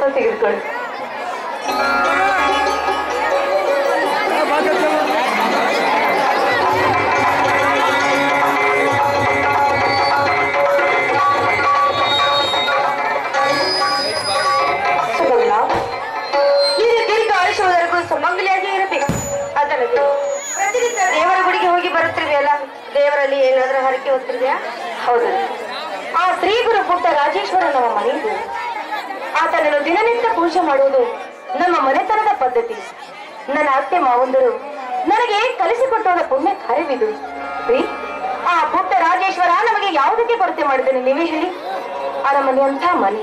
ತೆಗೆದುಕೊಳ್ಳಿ ಸುಮಂಗಲ, ನೀನು ದೀರ್ಘ ಆಯುಷ್ಯವರೆಗೂ ಸುಮಂಗಲಿಯಾಗಿ ಇರಬೇಕು ಅದಲ್ಲದೆ ಪ್ರತಿನಿತ್ಯ ದೇವರ ಗುಡಿಗೆ ಹೋಗಿ ಬರುತ್ತಿರುವೆಯಲ್ಲ ದೇವರಲ್ಲಿ ಏನಾದ್ರೂ ಹರಕೆ ಹೊತ್ತಿರುವೆಯಾ ಹೌದು ಆ ಶ್ರೀ ಗುರು ಪುಟ್ಟ ರಾಜೇಶ್ವರ ನಮ್ಮ ಮನೆಯಿಂದ ಆತನನ್ನು ದಿನನಿತ್ಯ ಪೂಜೆ ಮಾಡುವುದು ನಮ್ಮ ಮನೆತನದ ಪದ್ಧತಿ ನನ್ನ ಅತ್ತೆ ಮಾವಂದರು ನನಗೆ ಕಲಿಸಿಕೊಟ್ಟೋದ ಪುಣ್ಯ ಕಾರ್ಯವಿದು ರೀ ಆ ಪುಟ್ಟ ರಾಜೇಶ್ವರ ನಮಗೆ ಯಾವುದಕ್ಕೆ ಕೊರತೆ ಮಾಡಿದ್ದೇನೆ ನೀವೇ ಹೇಳಿ ಆ ಮನೆ ಅಂತ ಮನೆ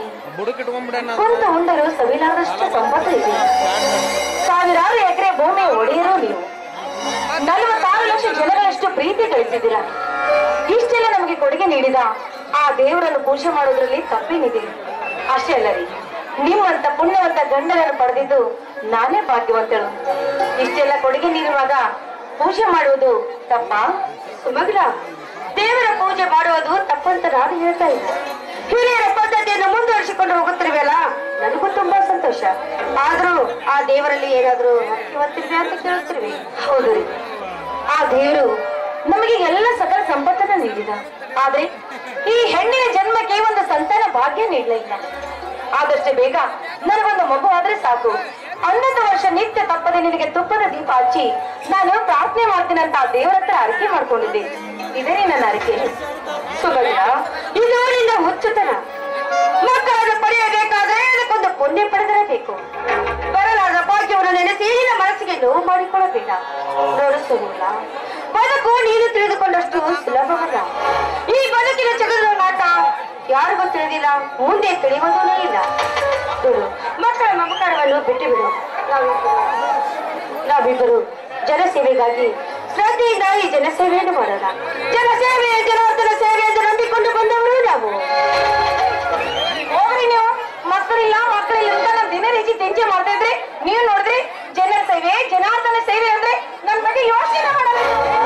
ಕುಂತು ಉಂಡರು ಸವಿಲಾರದಷ್ಟು ಸಂಪತ್ತು ಇದೆ ಸಾವಿರಾರು ಎಕರೆ ಭೂಮಿ ಒಡೆಯರು ನೀವು ನಲವತ್ತಾರು ಲಕ್ಷ ಜನಗಳಷ್ಟು ಪ್ರೀತಿ ಗಳಿಸಿದ್ದೀರಾ ಇಷ್ಟೆಲ್ಲ ನಮಗೆ ಕೊಡುಗೆ ನೀಡಿದ ಆ ದೇವರನ್ನು ಪೂಜೆ ಮಾಡೋದ್ರಲ್ಲಿ ತಪ್ಪೇನಿದೆ ಅಷ್ಟೇ ಅಲ್ಲ ರೀ ನಿಮ್ಮಂತ ಪುಣ್ಯವಂತ ಗಂಡನನ್ನು ಪಡೆದಿದ್ದು ನಾನೇ ಭಾಗ್ಯವಂತಳು ಇಷ್ಟೆಲ್ಲ ಕೊಡುಗೆ ನೀಡುವಾಗ ಪೂಜೆ ಮಾಡುವುದು ತಪ್ಪಾ ಸುಮಗ್ರ ದೇವರ ಪೂಜೆ ಮಾಡುವುದು ತಪ್ಪಂತ ನಾನು ಹೇಳ್ತಾ ಇಲ್ಲ ಹಿರಿಯರ ಪದ್ಧತಿಯನ್ನು ಮುಂದುವರಿಸಿಕೊಂಡು ಹೋಗುತ್ತಿರುವಲ್ಲ ನನಗೂ ತುಂಬಾ ಸಂತೋಷ ಆದ್ರೂ ಆ ದೇವರಲ್ಲಿ ಏನಾದ್ರೂ ಹಕ್ಕಿ ಹೊತ್ತಿರ್ವೆ ಅಂತ ಕೇಳುತ್ತಿರುವೆ ಹೌದು ರೀ ಆ ದೇವರು ನಮಗೆ ಎಲ್ಲ ಸಕಲ ಸಂಪತ್ತನ್ನ ನೀಡಿದ ಆದ್ರೆ ಈ ಹೆಣ್ಣಿನ ಜನ್ಮಕ್ಕೆ ಒಂದು ಸಂತಾನ ಭಾಗ್ಯ ನೀಡಲಿಲ್ಲ ಆದಷ್ಟು ಬೇಗ ನನಗೊಂದು ಮಗು ಆದ್ರೆ ಸಾಕು ಹನ್ನೊಂದು ವರ್ಷ ನಿತ್ಯ ತಪ್ಪದೆ ನಿನಗೆ ತುಪ್ಪದ ದೀಪ ಹಚ್ಚಿ ನಾನು ಪ್ರಾರ್ಥನೆ ಮಾಡ್ತೀನಿ ಅಂತ ಆ ದೇವರ ಹತ್ರ ಅರಿಕೆ ಮಾಡ್ಕೊಂಡಿದ್ದೆ ಇದೇ ನನ್ನ ಅರಿಕೆ ಸುಗಂಧ ಇದು ನಿನ್ನ ಹುಚ್ಚುತನ ಮಕ್ಕಳನ್ನು ಪಡೆಯಬೇಕಾದ್ರೆ ಅದಕ್ಕೊಂದು ಪುಣ್ಯ ಪಡೆದಿರಬೇಕು ಬರಲಾದ ಭಾಗ್ಯವನ್ನು ನೆನೆಸಿ ನಿನ್ನ ಮನಸ್ಸಿಗೆ ನೋವು ಮಾಡಿಕೊಳ್ಳಬೇಡ ನೋಡು ಸುಗುಣ ಬದುಕು ನೀನು ತಿಳಿದುಕೊಂಡಷ್ಟು ಸುಲಭವಲ್ಲ ಈ ಬದುಕಿನ ಜಗದ ನಾಟ ಯಾರಿಗೂ ತಿಳಿದಿಲ್ಲ ಮುಂದೆ ತಿಳಿಯುವುದೂ ಇಲ್ಲ ನೋಡು ಮಕ್ಕಳ ಮಮಕಾರವನ್ನು ಬಿಟ್ಟು ಬಿಡು ನಾವಿಬ್ಬರು ನಾವಿಬ್ಬರು ಜನಸೇವೆಗಾಗಿ ಶ್ರದ್ಧೆಯಿಂದ ಈ ಜನಸೇವೆಯನ್ನು ಮಾಡೋಣ ಜನಸೇವೆ ಜನಾರ್ದನ ಸೇವೆ ಎಂದು ನಂಬಿಕೊಂಡು ಬಂದವರು ನಾವು ಹೋಗ್ರಿ ನೀವು ಮಕ್ಕಳಿಲ್ಲ ಮಕ್ಕಳಿಲ್ಲ ಅಂತ ನಾವು ದಿನ ರೀತಿ ತೆಂಚೆ ಮಾಡ್ತಾ ಇದ್ರಿ ನೀವು ನೋಡಿದ್ರಿ ಜನರ ಸೇವೆ ಜನಾರ್ದನ ಸೇವೆ ಅಂದ್ರೆ ನನ್ ಬಗ್ಗೆ ಯೋಚನೆ ಮಾಡಲ್ಲ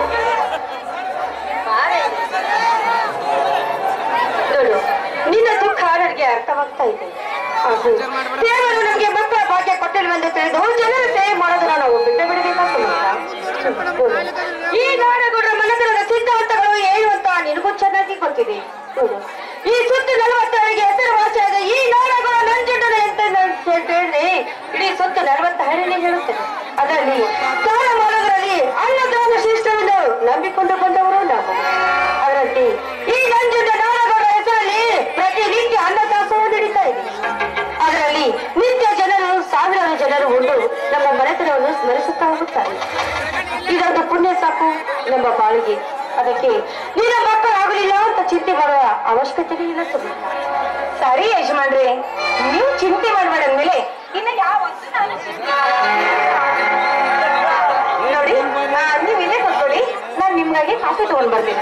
ನೋಡು ನಿನ್ನ ದುಃಖ ನನಗೆ ಅರ್ಥವಾಗ್ತಾ ಇದೆ ಅದು ದೇವರು ನಮಗೆ ಮಕ್ಕಳ ಭಾಗ್ಯ ಕೊಟ್ಟಿಲ್ವೆಂದು ತಿಳಿದು ಜನರ ಸೇವೆ ಮಾಡೋದನ್ನ ನಾವು ಬಿಟ್ಟು ಬಿಡಬೇಕಾ ಈ ನಾಡಗೌಡರ ಮನತನದ ಸಿದ್ಧಾಂತಗಳು ಏನು ಅಂತ ನಿನಗೂ ಚೆನ್ನಾಗಿ ಗೊತ್ತಿದೆ ನೋಡು ಈ ಸುತ್ತು ನಲವತ್ತರಿಗೆ ಹೆಸರುವಾಸಿಯಾದ ಈ ನಾಡಗೌಡ ನಂಜುಂಡನ ಅಂತ ನಾನು ಹೇಳಿದ್ರೆ ಇಡೀ ಸುತ್ತು ನಲವತ್ತ ಹರನೇ ಹೇಳುತ್ತದೆ ಅದರಲ್ಲಿ ದಾನ ಮಾಡೋದರಲ್ಲಿ ಅನ್ನದಾನ ಶ್ರೇಷ್ಠವೆಂದು ನಂಬಿಕೊಂಡು ಬಂದವರು ನಾವು ಅದರಂತೆ ಈ ನಂಜುಂಡ ನಾಡಗೌಡ ಹೆಸರಲ್ಲಿ ಪ್ರತಿನಿತ್ಯ ಅನ್ನದಾಸೋಹ ನಡೀತಾ ಇದೆ ಅದರಲ್ಲಿ ನಿತ್ಯ ಜನರು ಸಾವಿರಾರು ಜನರು ಉಂಡು ನಮ್ಮ ಮನೆತನವನ್ನು ಸ್ಮರಿಸುತ್ತಾ ಹೋಗುತ್ತಾರೆ ಇದೊಂದು ಪುಣ್ಯ ಸಾಕು ನಮ್ಮ ಬಾಳಿಗೆ ಅದಕ್ಕೆ ನಿನ್ನ ಮಕ್ಕಳಾಗಲಿಲ್ಲ ಅಂತ ಚಿಂತೆ ಮಾಡುವ ಅವಶ್ಯಕತೆ ಇಲ್ಲ ಸುಮ್ಮನೆ ಸರಿ ಯಜಮಾನ್ರೆ ನೀವು ಚಿಂತೆ ಮಾಡಬೇಡ ಮೇಲೆ ಇನ್ನು ಯಾವ ವಸ್ತು ನಾನು ಚಿಂತೆ ಮಾಡಲ್ಲ. ನೋಡಿ ಆ, ನೀವು ಇಲ್ಲೇ ಕೂತ್ಕೊಳ್ಳಿ ನಾನು ನಿಮ್ಗಾಗಿ ಕಾಫಿ ತಗೊಂಡ್ ಬರ್ತೀನಿ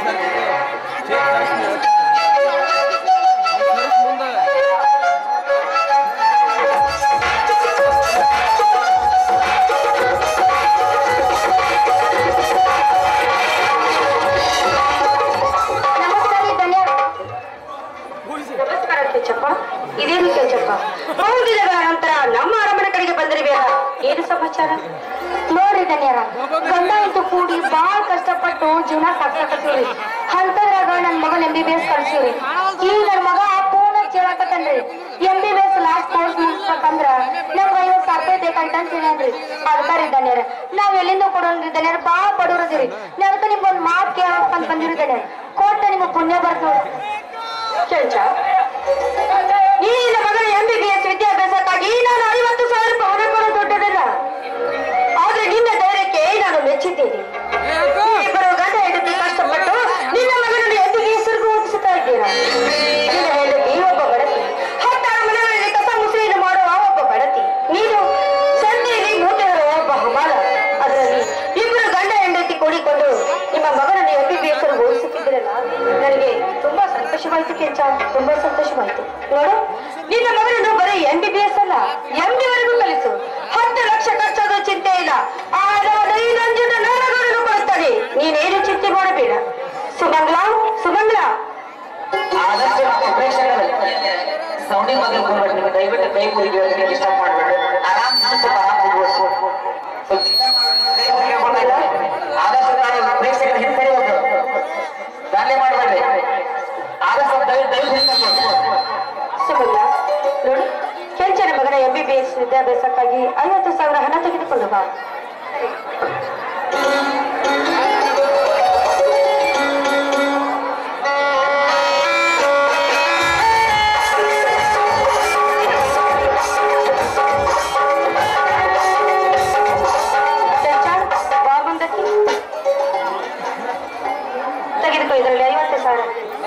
ನಮಸ್ಕಾರ ಧನ್ಯ ನಮಸ್ಕಾರ ಕೆಂಚಪ್ಪ ಇದೇನು ಕೆಂಚಪ್ಪ ಬಹು ದಿನಗಳ ನಂತರ ನಮ್ಮ ಅರಮನೆ ಕಡೆಗೆ ಬಂದಿರಬೇಕ ಏನು ಸಮಾಚಾರ ನೋಡ್ರಿ ಧನ್ಯರ ಗಂಡ ಅಂತೂ ಕೂಡಿ ಬಾಳ್ ಕಷ್ಟಪಟ್ಟು ಜೀವನ ಸಾಕ್ಸಕತ್ತೀವ್ರಿ ಅಂತದ್ರಾಗ ನನ್ ಮಗನ್ ಎಂ ಬಿ ಬಿ ಎಸ್ ಕಳ್ಸೀವ್ರಿ ಈಗ ನನ್ ಮಗ ಪೂರ್ಣ ಕೇಳಕತ್ತನ್ರಿ M B B S last course ಮುಗಿಸ್ಬೇಕಂದ್ರ ನಮ್ಗ ಐವತ್ ಸಾವಿರ ರೂಪಾಯಿ ಬೇಕಂತ ಅಂತೀನೇನ್ರಿ ಅದಕ್ಕಾರಿ ಧನ್ಯರ ನಾವ್ ಎಲ್ಲಿಂದ ಕೊಡೋನ್ರಿ ಧನ್ಯರ ಬಾಳ ಬಡವ್ರದಿರಿ ಅದಕ್ಕೆ ನಿಮ್ಗೊಂದ್ ಮಾತ್ ಕೇಳಬೇಕಂತ ಬಂದಿರಿ ಧನ್ಯರ ಕೊಟ್ಟ ನಿಮ್ಗೆ ಪುಣ್ಯ ಬರ್ತ ನೋಡ್ರಿ ಕೆಂಚ ಈ ನಿನ್ನ ಮಗನ ಎಂ ಬಿ ಬಿ ಎಸ್ ವಿದ್ಯಾಭ್ಯಾಸಕ್ಕಾಗಿ ನಾನು ಐವತ್ತು ಸಾವಿರ ರೂಪಾಯಿ ಹಣ ಕೊಡೋ ದೊಡ್ಡದಲ್ಲ ಆದ್ರೆ ನಿನ್ನ ಧೈರ್ಯಕ್ಕೆ ನಾನು ಮೆಚ್ಚಿದ್ದೀನಿ ಇಬ್ಬರು ಗಂಡ ಹೆಂಡತಿ ಕಷ್ಟಪಟ್ಟು ನಿನ್ನ ಮಗನನ್ನು ಎಂ ಬಿ ಬಿ ಎಸ್ ಓದಿಸುತ್ತಾ ಇದ್ದೀರಾ ನಿನ್ನ ಹೆಂಡತಿ ಒಬ್ಬ ಬಡತಿ ಹತ್ತಾರು ಮನೆಗಳಲ್ಲಿ ಕಸ ಮುಸುಳಿನ ಮಾಡುವ ಒಬ್ಬ ಬಡತಿ ನೀನು ಸಂತೆಯಲ್ಲಿ ಮೂಟೆಗಳು ಒಬ್ಬ ಹಮಾಲ ಅದರಲ್ಲಿ ಇಬ್ಬರು ಗಂಡ ಹೆಂಡತಿ ಕೂಡಿಕೊಂಡು ನಿಮ್ಮ ಮಗನನ್ನು ಎಂ ಬಿ ಬಿ ಎಸ್ ಓದಿಸುತ್ತಿದ್ದೀರಲ್ಲ ನನಗೆ ತುಂಬಾ ಸಂತೋಷವಾಯ್ತು ಕೆಂಚ ತುಂಬಾ ಸಂತೋಷವಾಯ್ತು ನೋಡು ನಿನ್ನ ಮಗನನ್ನು ಬರೀ ಎಂ ಬಿ ಬಿ ಎಸ್ ಅಲ್ಲ ಎಂ ಸೌಂಡಿಂಗ್ ಬಗ್ಗೆ ಹೋಗ್ಬೇಡಿ ನೀವು ದಯವಿಟ್ಟು ಕೈ ಮುಗಿದು ಹೇಳ್ತೀನಿ ಡಿಸ್ಟರ್ಬ್ ಮಾಡಬೇಡಿ ಆರಾಮ್ ಸ್ವಲ್ಪ ಆರಾಮ್ ಹೋಗ್ಬೋದು ಆದಷ್ಟು ತಾವು ಪ್ರೇಕ್ಷಕರ ಹಿಂದೆ ಹೋಗ್ಬೋದು ದಾಳಿ ಮಾಡಬೇಡಿ ಆದಷ್ಟು ದಯವಿಟ್ಟು ದಯವಿಟ್ಟು ಹಿಂದೆ ಸುಮಂಗ ನೋಡು ಕೆಂಚನ ಮಗನ ಎಂ ಬಿ ಬಿ ಎಸ್ ವಿದ್ಯಾಭ್ಯಾಸಕ್ಕಾಗಿ ಐವತ್ತು ಸಾವಿರ ಹಣ ತೆಗೆದುಕೊಂಡು ಬಾ ಕೆಂಚ, ಬಾ ಮುಂದಕ್ಕೆ. ತೆಗೆದುಕೋ ಇದರಲ್ಲಿ ಐವತ್ತು ಸಾವಿರ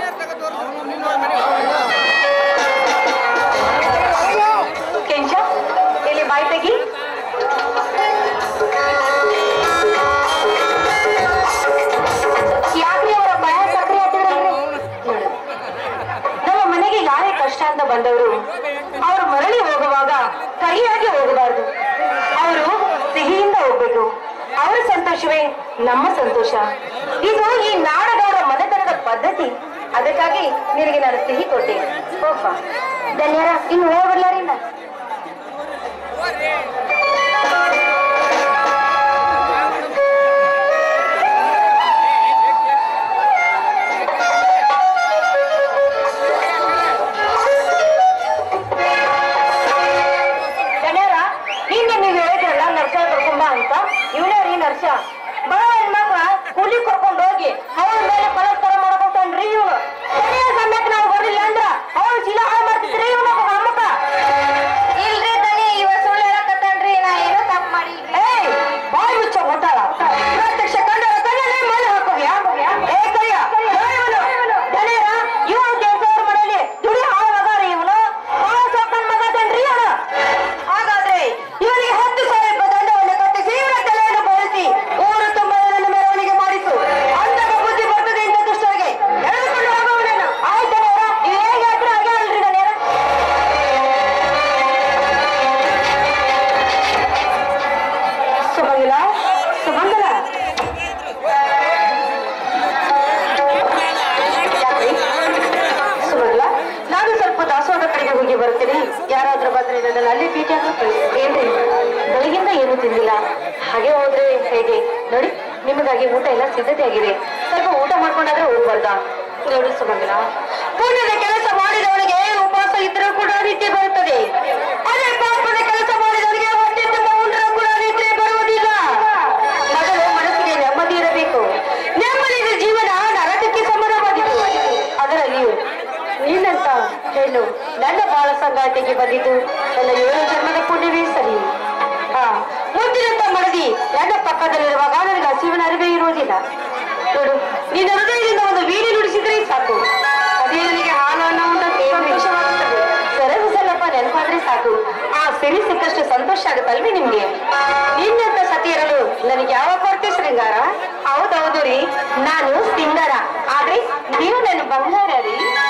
ಕೆಂಚ ಇಲ್ಲಿ ಬಾಯಿ ತೆಗಿ ಯಾಕ್ರಿ ಅವರ ಭಯ ಸಕ್ರಿಯ ನಮ್ಮ ಮನೆಗೆ ಯಾರೇ ಕಷ್ಟ ಅಂತ ಬಂದವರು ಅವರು ಮರಳಿ ಹೋಗುವಾಗ ಕಹಿಯಾಗಿ ಹೋಗಬಾರ್ದು ಅವರು ಸಿಹಿಯಿಂದ ಹೋಗ್ಬೇಕು ಅವರ ಸಂತೋಷವೇ ನಮ್ಮ ಸಂತೋಷ ಇದು ಈ ನಾಡದವರ ಮನೆತನದ ಪದ್ಧತಿ ಅದಕ್ಕಾಗಿ ನಿನಗೆ ನಾನು ಸಿಹಿ ಕೊಟ್ಟೆ ಹೋಗ್ಪ ಧನ್ಯರ ಇನ್ನು ಹೋಗ್ಬರ್ಲಾರಿಂದ ಧನ್ಯರ ನಿನ್ನೆ ನೀವು ಹೇಳಿದ್ರಲ್ಲ ನರ್ಸ ಕರ್ಕೊಂಬ ಅಂತ ಇವನೇ ರೀ ನರ್ಸ ಬಡ ಹೆಣ್ಮಕ್ಳ ಕೂಲಿ ಕರ್ಕೊಂಡು ಹೋಗಿ ಅವ್ರ ಮೇಲೆ ಬಲಾತ್ಕಾರ ಮಾಡ್ಕೊತಾನ್ರಿ ಇವನು ಸರಿಯ ಸಮಯಕ್ಕೆ ನಾವು ಬರ್ಲಿಲ್ಲ ಅಂದ್ರ ಅವ್ರ ಚೀಲ ಹಾಳು ಮಾಡ್ತಿದ್ರಿ ಇವನು ಅಮ್ಮಕ್ಕ ಇಲ್ರಿ ದನಿ ಇವ ಸುಳ್ಳು ಹೇಳಕತ್ತಾನ್ರಿ ನಾ ಏನೋ ತಪ್ಪು ಮಾಡಿ ಏಯ್ ಬಾಯಿ ಮುಚ್ಚ ಗೊತ್ತಾಳ ಪ್ರತ್ಯಕ್ಷ ಕಂಡರ ಕಣ್ಣಲ್ಲೇ ಮನೆ ಹಾಕೋಗ್ಯಾ ಏ ಕರಿಯ ಧನ್ಯರ ಇವ ಕೆಲಸವ್ರ ಮನೆಯಲ್ಲಿ ದುಡಿ ಹಾಳು ಮಗ ರೀ ಇವನು ಹಾಳು ಸಾಕನ್ ಮಗ ತನ್ರಿ ಅವನು ಹಾಗಾದ್ರೆ ಇವನಿಗೆ ಹತ್ತು ಸಾವಿರ ರೂಪಾಯಿ ದಂಡವನ್ನು ಕಟ್ಟಿಸಿ ಇವರ ತಲೆಯನ್ನು ಬೋಳಿಸಿ ಊರು ತುಂಬ ನನ್ನ ಮೆರವಣಿಗೆ ಮಾಡಿಸು ಅಂದಾಗ ಬುದ್ಧಿ ಬರ್ತದೆ ಇಂಥ ದುಷ್ಟರಿಗೆ ಎಳೆದುಕೊಂಡು ಹೋಗುವವನನ್ನು ಆಯ್ತು ನೇರ ನೀವು ಹೇಗೆ ಹೇಳ್ತೀರ ಹಾಗೆ ಅಲ್ರಿ ನೇರ ಸುಮಂಗಲ ಸುಮಂಗಲ ಯಾಕ್ರಿ? ಸುಮಂಗಲ ನಾನು ಸ್ವಲ್ಪ ದಾಸವಾದ ಕಡೆಗೆ ಹೋಗಿ ಬರ್ತೀನಿ ಯಾರಾದ್ರೂ ಬಂದ್ರೆ ನನ್ನನ್ನು ಅಲ್ಲಿ ಭೇಟಿ ಏನ್ರಿ ಬೆಳಗಿಂದ ಏನು ತಿಂದಿಲ್ಲ ಹಾಗೆ ಹೋದ್ರೆ ಹೇಗೆ ನೋಡಿ ನಿಮಗಾಗಿ ಊಟ ಎಲ್ಲ ಸಿದ್ಧತೆ ಆಗಿದೆ ಸ್ವಲ್ಪ ಊಟ ಮಾಡ್ಕೊಂಡಾದ್ರೆ ಹೋಗ್ಬಾರ್ದಾ ನೋಡಿ ಸುಮಂಗಲ ಪುಣ್ಯದ ಕೆಲಸ ಮಾಡಿದವನಿಗೆ ಉಪವಾಸ ಇದ್ರೂ ಕೂಡ ನಿದ್ದೆ ಬರುತ್ತದೆ ಅದೇ ಪಾಪದ ಕೆಲಸ ಮಾಡಿದವನಿಗೆ ಹೊಟ್ಟೆ ತುಂಬ ಉಂಡ್ರೂ ಕೂಡ ನಿದ್ರೆ ಬರುವುದಿಲ್ಲ ಮೊದಲು ಮನಸ್ಸಿಗೆ ನೆಮ್ಮದಿ ಇರಬೇಕು ನೆಮ್ಮದಿಯ ಜೀವನ ನರಕಕ್ಕೆ ಸಮಾನವಾಗಿತ್ತು ಅದರಲ್ಲಿಯೂ ನೀನಂತ ಹೇಳು ನನ್ನ ಬಾಳ ಸಂಗಾತಿಗೆ ಬಂದಿದ್ದು ನನ್ನ ಏಳು ಜನ್ಮದ ಪುಣ್ಯವೇ ಸರಿ ಆ ಮುದ್ದಿನಂತ ಮಡದಿ ನನ್ನ ಪಕ್ಕದಲ್ಲಿರುವಾಗ ನನಗೆ ಹಸಿವಿನ ಅರಿವೇ ಇರುವುದಿಲ್ಲ ನೋಡು ನಿನ್ನ ಹೃದಯದಿಂದ ಒಂದು ವೀಣೆ ನುಡಿಸಿದ್ರೆ ಸಾಕು ಅದೇ ನನಗೆ ಹಾಲು ಅನ್ನೋ ಸಂತೋಷವಾಗುತ್ತದೆ ಸರಗು ಸಲ್ಲಪ್ಪ ನೆನಪಾದ್ರೆ ಸಾಕು ಆ ಸಿರಿ ಸಿಕ್ಕಷ್ಟು ಸಂತೋಷ ಆಗುತ್ತಲ್ವಿ ನಿಮ್ಗೆ ನಿನ್ನಂತ ಸತಿ ಇರಲು ನನಗೆ ಯಾವ ಕೊರತೆ ಶೃಂಗಾರ ಹೌದೌದು ರೀ ನಾನು ಸಿಂಗಾರ ಆದ್ರೆ ನೀವು ನನ್ನ ಬಂಗಾರ ರೀ